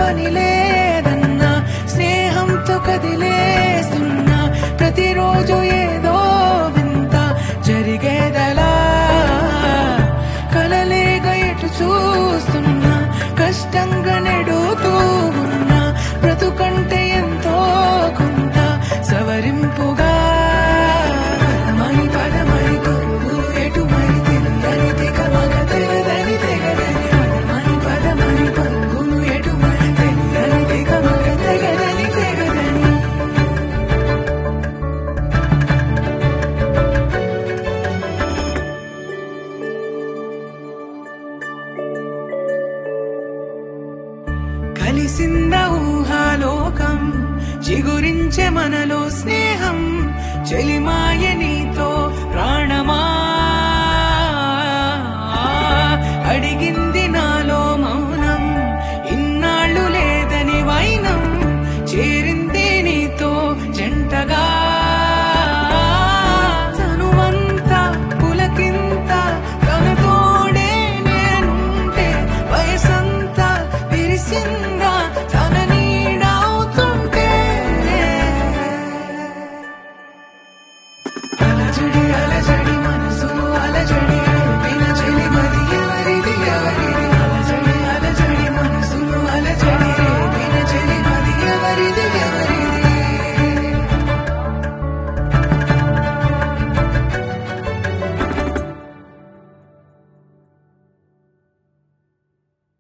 పని లేదన్నా స్నేహంతో కదిలేస్తున్నా ప్రతిరోజు ఏదో వింత జరిగేదలా కలలేక ఎటు చూస్తున్నా కష్టంగా నెడుతూ ఉన్నా బ్రతుకంటే ఎంతో కొంత సవరింపుగా పదమని పదమని కొరుగు ఎటుమని తెలియని తెగ మగ తెగదని తెగదని పదమని పదమని పరుగులు ఎటుమని తెలియని తెగ మగ తెగదని తెగదని కలిసింద ఊహాలోకం చిగురించే మనలో స్నేహం చెలిమాయ నీతో